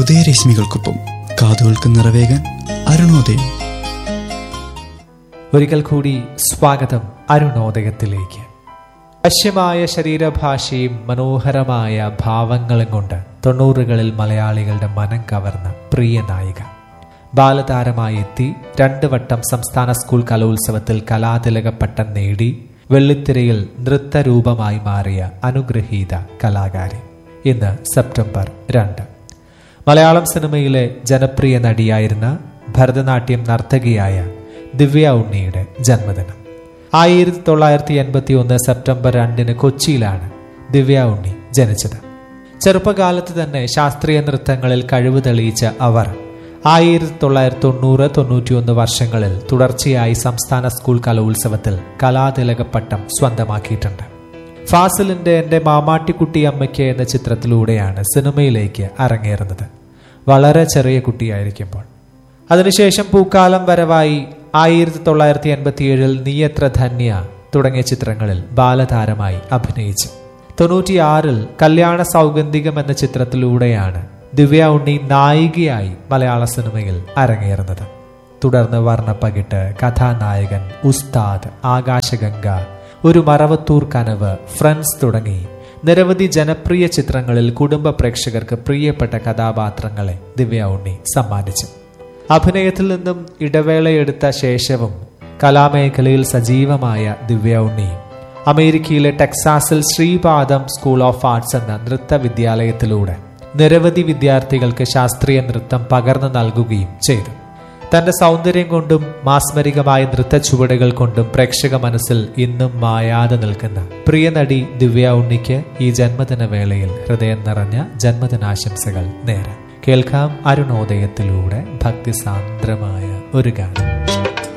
ഉദയരശ്മികൾക്കൊപ്പം കാതുകൾക്ക് നിറവേകാൻ അരുണോദയം ഒരിക്കൽ കൂടി സ്വാഗതം അരുണോദയത്തിലേക്ക് വശ്യമായ ശരീരഭാഷയും മനോഹരമായ ഭാവങ്ങളും കൊണ്ട് തൊണ്ണൂറുകളിൽ മലയാളികളുടെ മനം കവർന്ന പ്രിയ നായിക ബാലതാരമായി എത്തി രണ്ട് വട്ടം സംസ്ഥാന സ്കൂൾ കലോത്സവത്തിൽ കലാതിലക പട്ടം നേടി വെള്ളിത്തിരയിൽ നൃത്തരൂപമായി മാറിയ അനുഗ്രഹീത കലാകാരി ഇന്ന് സെപ്റ്റംബർ രണ്ട് മലയാളം സിനിമയിലെ ജനപ്രിയ നടിയായിരുന്ന ഭരതനാട്യം നർത്തകിയായ ദിവ്യ ഉണ്ണിയുടെ ജന്മദിനം ആയിരത്തി തൊള്ളായിരത്തി എൺപത്തി ഒന്ന് സെപ്റ്റംബർ രണ്ടിന് കൊച്ചിയിലാണ് ദിവ്യ ഉണ്ണി ജനിച്ചത് ചെറുപ്പകാലത്ത് തന്നെ ശാസ്ത്രീയ നൃത്തങ്ങളിൽ കഴിവ് തെളിയിച്ച അവർ ആയിരത്തി തൊള്ളായിരത്തി തൊണ്ണൂറ് തൊണ്ണൂറ്റിയൊന്ന് വർഷങ്ങളിൽ തുടർച്ചയായി സംസ്ഥാന സ്കൂൾ കലോത്സവത്തിൽ കലാതിലക പട്ടം സ്വന്തമാക്കിയിട്ടുണ്ട് ഫാസിലിന്റെ എന്റെ മാമാട്ടിക്കുട്ടി അമ്മയ്ക്ക് എന്ന ചിത്രത്തിലൂടെയാണ് സിനിമയിലേക്ക് അരങ്ങേറുന്നത് വളരെ ചെറിയ കുട്ടിയായിരിക്കുമ്പോൾ അതിനുശേഷം പൂക്കാലം വരവായി ആയിരത്തി തൊള്ളായിരത്തി എൺപത്തിയേഴിൽ നീയത്ര ധന്യ തുടങ്ങിയ ചിത്രങ്ങളിൽ ബാലതാരമായി അഭിനയിച്ചു തൊണ്ണൂറ്റിയാറിൽ കല്യാണ സൗഗന്ധികം എന്ന ചിത്രത്തിലൂടെയാണ് ദിവ്യ ഉണ്ണി നായികയായി മലയാള സിനിമയിൽ അരങ്ങേറുന്നത് തുടർന്ന് വർണ്ണപ്പകിട്ട് കഥാനായകൻ ഉസ്താദ് ആകാശഗംഗ ഒരു മറവത്തൂർ കനവ് ഫ്രണ്ട്സ് തുടങ്ങി നിരവധി ജനപ്രിയ ചിത്രങ്ങളിൽ കുടുംബ പ്രേക്ഷകർക്ക് പ്രിയപ്പെട്ട കഥാപാത്രങ്ങളെ ദിവ്യ ഉണ്ണി സമ്മാനിച്ചു അഭിനയത്തിൽ നിന്നും ഇടവേളയെടുത്ത ശേഷവും കലാമേഖലയിൽ സജീവമായ ദിവ്യ ഉണ്ണി അമേരിക്കയിലെ ടെക്സാസിൽ ശ്രീപാദം സ്കൂൾ ഓഫ് ആർട്സ് എന്ന നൃത്ത വിദ്യാലയത്തിലൂടെ നിരവധി വിദ്യാർത്ഥികൾക്ക് ശാസ്ത്രീയ നൃത്തം പകർന്നു നൽകുകയും ചെയ്തു തന്റെ സൗന്ദര്യം കൊണ്ടും മാസ്മരികമായ നൃത്ത ചുവടുകൾ കൊണ്ടും പ്രേക്ഷക മനസ്സിൽ ഇന്നും മായാതെ നിൽക്കുന്ന പ്രിയ നടി ദിവ്യ ഉണ്ണിക്ക് ഈ ജന്മദിന വേളയിൽ ഹൃദയം നിറഞ്ഞ ജന്മദിനാശംസകൾ നേരാം കേൾക്കാം അരുണോദയത്തിലൂടെ ഭക്തിസാന്ദ്രമായ ഒരു ഗാനം